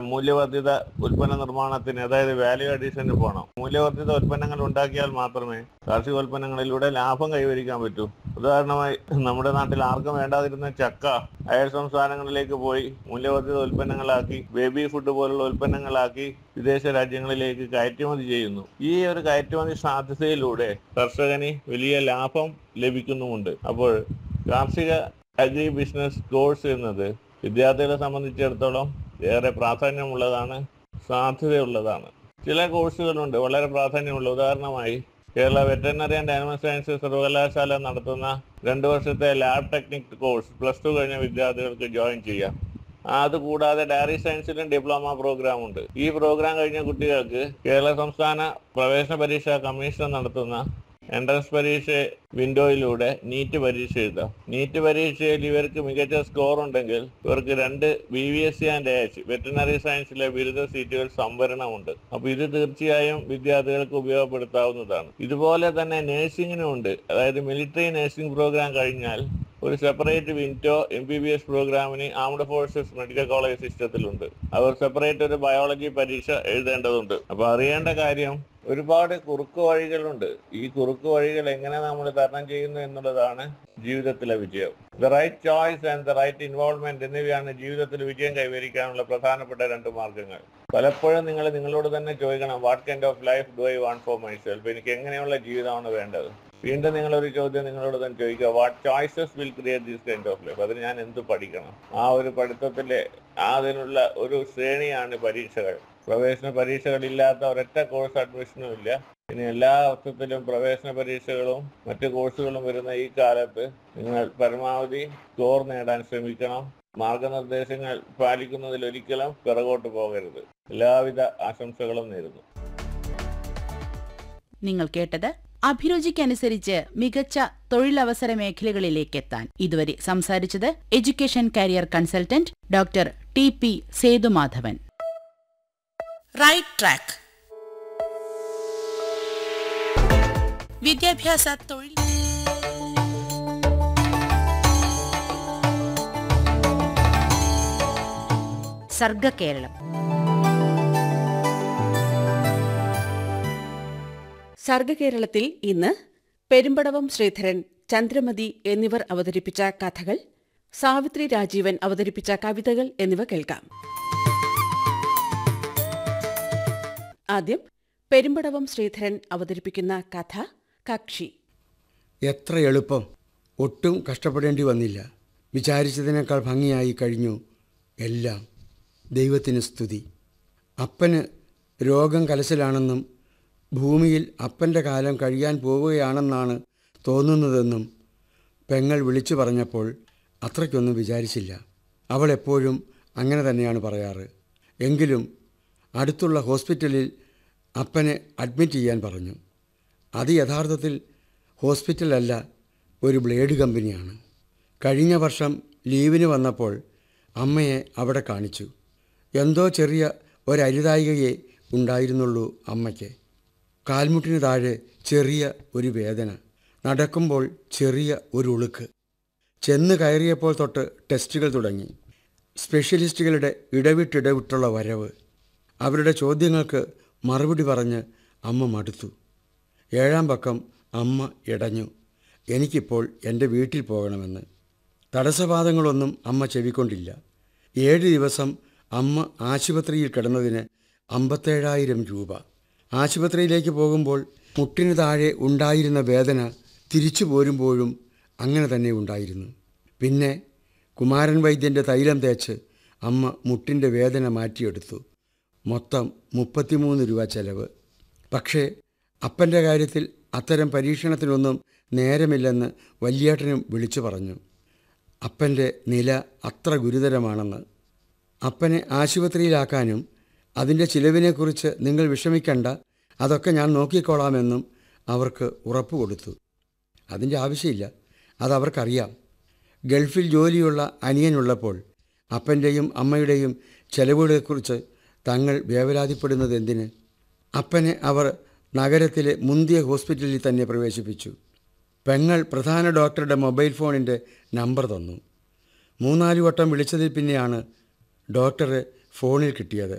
മൂല്യവർദ്ധിത ഉൽപ്പന്ന നിർമ്മാണത്തിന് അതായത് വാല്യൂ അഡീഷന് പോകണം മൂല്യവർദ്ധിത ഉൽപ്പന്നങ്ങൾ ഉണ്ടാക്കിയാൽ മാത്രമേ കാർഷികോൽപ്പന്നങ്ങളിലൂടെ ലാഭം കൈവരിക്കാൻ പറ്റൂ ഉദാഹരണമായി നമ്മുടെ നാട്ടിൽ ആർക്കും വേണ്ടാതിരുന്ന ചക്ക അയൽ സംസ്ഥാനങ്ങളിലേക്ക് പോയി മൂല്യവർദ്ധിത ഉൽപ്പന്നങ്ങളാക്കി ബേബി ഫുഡ് പോലുള്ള ഉൽപ്പന്നങ്ങളാക്കി വിദേശ രാജ്യങ്ങളിലേക്ക് കയറ്റുമതി ചെയ്യുന്നു ഈ ഒരു കയറ്റുമതി സാധ്യതയിലൂടെ കർഷകന് വലിയ ലാഭം ലഭിക്കുന്നുമുണ്ട് അപ്പോൾ കാർഷിക അഗ്രി ബിസിനസ് കോഴ്സ് എന്നത് വിദ്യാർത്ഥികളെ സംബന്ധിച്ചിടത്തോളം ഏറെ പ്രാധാന്യമുള്ളതാണ് സാധ്യതയുള്ളതാണ് ചില കോഴ്സുകളുണ്ട് വളരെ പ്രാധാന്യമുള്ള ഉദാഹരണമായി Kerala veterinary and animal sciences സർവകലാശാല നടത്തുന്ന രണ്ട് വർഷത്തെ lab technique course plus two കഴിഞ്ഞ വിദ്യാർത്ഥികൾക്ക് ജോയിൻ ചെയ്യാം അതുകൂടാതെ ഡയറി സയൻസിലും ഡിപ്ലോമ പ്രോഗ്രാം ഉണ്ട് ഈ പ്രോഗ്രാം കഴിഞ്ഞ കുട്ടികൾക്ക് കേരള സംസ്ഥാന പ്രവേശന പരീക്ഷാ കമ്മീഷൻ നടത്തുന്ന എൻട്രൻസ് പരീക്ഷ വിൻഡോയിലൂടെ നീറ്റ് പരീക്ഷ എഴുതാം നീറ്റ് പരീക്ഷയിൽ ഇവർക്ക് മികച്ച സ്കോർ ഉണ്ടെങ്കിൽ ഇവർക്ക് രണ്ട് B V S C and H veterinary സയൻസിലെ ബിരുദ സീറ്റുകൾ സംവരണമുണ്ട് അപ്പൊ ഇത് തീർച്ചയായും വിദ്യാർത്ഥികൾക്ക് ഉപയോഗപ്പെടുത്താവുന്നതാണ് ഇതുപോലെ തന്നെ നഴ്സിംഗിനും ഉണ്ട് അതായത് മിലിറ്ററി നഴ്സിംഗ് പ്രോഗ്രാം കഴിഞ്ഞാൽ ഒരു separate window M B B S പ്രോഗ്രാമിന് ആംഡ് ഫോഴ്സസ് മെഡിക്കൽ കോളേജ് സിസ്റ്റത്തിലുണ്ട് അവർ സെപ്പറേറ്റ് ഒരു ബയോളജി പരീക്ഷ എഴുതേണ്ടതുണ്ട് അപ്പൊ അറിയേണ്ട കാര്യം ഒരുപാട് കുറുക്ക് വഴികളുണ്ട് ഈ കുറുക്ക് വഴികൾ എങ്ങനെ നമ്മൾ തരണം ചെയ്യുന്നു എന്നുള്ളതാണ് ജീവിതത്തിലെ വിജയം the right choice and the right involvement എന്നിവയാണ് ജീവിതത്തിൽ വിജയം കൈവരിക്കാനുള്ള പ്രധാനപ്പെട്ട രണ്ട് മാർഗങ്ങൾ പലപ്പോഴും നിങ്ങൾ നിങ്ങളോട് തന്നെ ചോദിക്കണം what kind of life do I want for myself എനിക്ക് എങ്ങനെയുള്ള ജീവിതമാണ് വേണ്ടത് വീണ്ടും നിങ്ങളൊരു ചോദ്യം നിങ്ങളോട് തന്നെ ചോദിക്കുക what choices will create this kind of life അതിന് ഞാൻ എന്ത് പഠിക്കണം ആ ഒരു പഠിത്തത്തിലെ അതിനുള്ള ഒരു ശ്രേണിയാണ് പരീക്ഷകൾ പ്രവേശന പരീക്ഷകളില്ലാത്ത ഒരൊറ്റ കോഴ്സ് അഡ്മിഷനും ഇല്ല ഇനി എല്ലാ അർത്ഥത്തിലും പ്രവേശന പരീക്ഷകളും മറ്റ് കോഴ്സുകളും വരുന്ന ഈ കാലത്ത് നിങ്ങൾ പരമാവധി സ്കോർ നേടാൻ ശ്രമിക്കണം മാർഗനിർദ്ദേശങ്ങൾ പാലിക്കുന്നതിൽ ഒരിക്കലും പിറകോട്ട് പോകരുത് എല്ലാവിധ ആശംസകളും നേരുന്നു നിങ്ങൾ കേട്ടത് അഭിരുചിക്കനുസരിച്ച് മികച്ച തൊഴിലവസര മേഖലകളിലേക്ക് എത്താൻ ഇതുവരെ സംസാരിച്ചത് education career consultant doctor T P Sethumadhavan right track വിദ്യാഭ്യാസ തൊഴിൽ സർഗകേരളം സർഗകേരളത്തിൽ ഇന്ന് പെരുമ്പടവം ശ്രീധരൻ ചന്ദ്രമതി എന്നിവർ അവതരിപ്പിച്ച കഥകൾ സാവിത്രി രാജീവൻ അവതരിപ്പിച്ച കവിതകൾ എന്നിവ കേൾക്കാം ആദ്യം പെരുമ്പടവം ശ്രീധരൻ അവതരിപ്പിക്കുന്ന കഥ കക്ഷി എത്ര എളുപ്പം ഒട്ടും കഷ്ടപ്പെടേണ്ടി വന്നില്ല വിചാരിച്ചതിനേക്കാൾ ഭംഗിയായി കഴിഞ്ഞു എല്ലാം ദൈവത്തിന് സ്തുതി അപ്പന് രോഗം കലശലാണെന്നും ഭൂമിയിൽ അപ്പൻ്റെ കാലം കഴിയാൻ പോവുകയാണെന്നാണ് തോന്നുന്നതെന്നും പെങ്ങൾ വിളിച്ചു പറഞ്ഞപ്പോൾ അത്രയ്ക്കൊന്നും വിചാരിച്ചില്ല അവൾ എപ്പോഴും അങ്ങനെ തന്നെയാണ് പറയാറ് എങ്കിലും അടുത്തുള്ള ഹോസ്പിറ്റലിൽ അപ്പനെ അഡ്മിറ്റ് ചെയ്യാൻ പറഞ്ഞു അത് യഥാർത്ഥത്തിൽ ഹോസ്പിറ്റലല്ല ഒരു ബ്ലേഡ് കമ്പനിയാണ് കഴിഞ്ഞ വർഷം ലീവിന് വന്നപ്പോൾ അമ്മയെ അവിടെ കാണിച്ചു എന്തോ ചെറിയ ഒരരുതായികയെ ഉണ്ടായിരുന്നുള്ളൂ അമ്മയ്ക്ക് കാൽമുട്ടിന് താഴെ ചെറിയ ഒരു വേദന നടക്കുമ്പോൾ ചെറിയ ഒരു ഉളുക്ക് ചെന്ന് കയറിയപ്പോൾ തൊട്ട് ടെസ്റ്റുകൾ തുടങ്ങി സ്പെഷ്യലിസ്റ്റുകളുടെ ഇടവിട്ടിടവിട്ടുള്ള വരവ് അവരുടെ ചോദ്യങ്ങൾക്ക് മറുപടി പറഞ്ഞ് അമ്മ മടുത്തു ഏഴാം പക്കം അമ്മ ഇടഞ്ഞു എനിക്കിപ്പോൾ എൻ്റെ വീട്ടിൽ പോകണമെന്ന് തടസ്സവാദങ്ങളൊന്നും അമ്മ ചെവിക്കൊണ്ടില്ല ഏഴ് ദിവസം അമ്മ ആശുപത്രിയിൽ കിടന്നതിന് അമ്പത്തേഴായിരം രൂപ ആശുപത്രിയിലേക്ക് പോകുമ്പോൾ മുട്ടിന് താഴെ ഉണ്ടായിരുന്ന വേദന തിരിച്ചു പോരുമ്പോഴും അങ്ങനെ തന്നെ ഉണ്ടായിരുന്നു പിന്നെ കുമാരൻ വൈദ്യൻ്റെ തൈലം തേച്ച് അമ്മ മുട്ടിൻ്റെ വേദന മാറ്റിയെടുത്തു മൊത്തം മുപ്പത്തിമൂന്ന് രൂപ ചെലവ് പക്ഷേ അപ്പൻ്റെ കാര്യത്തിൽ അത്തരം പരീക്ഷണത്തിനൊന്നും നേരമില്ലെന്ന് വല്യേട്ടനും വിളിച്ചു പറഞ്ഞു അപ്പൻ്റെ നില അത്ര ഗുരുതരമാണെന്ന് അപ്പനെ ആശുപത്രിയിലാക്കാനും അതിൻ്റെ ചിലവിനെക്കുറിച്ച് നിങ്ങൾ വിഷമിക്കണ്ട അതൊക്കെ ഞാൻ നോക്കിക്കോളാമെന്നും അവർക്ക് ഉറപ്പ് കൊടുത്തു അതിൻ്റെ ആവശ്യമില്ല അതവർക്കറിയാം ഗൾഫിൽ ജോലിയുള്ള അനിയനുള്ളപ്പോൾ അപ്പൻ്റെയും അമ്മയുടെയും ചെലവുകളെക്കുറിച്ച് തങ്ങൾ വേവലാതിപ്പെടുന്നത് എന്തിന് അപ്പനെ അവർ നഗരത്തിലെ മുന്തിയ ഹോസ്പിറ്റലിൽ തന്നെ പ്രവേശിപ്പിച്ചു പെങ്ങൾ പ്രധാന ഡോക്ടറുടെ മൊബൈൽ ഫോണിൻ്റെ നമ്പർ തന്നു മൂന്നാല് വട്ടം വിളിച്ചതിൽ പിന്നെയാണ് ഡോക്ടറെ ഫോണിൽ കിട്ടിയത്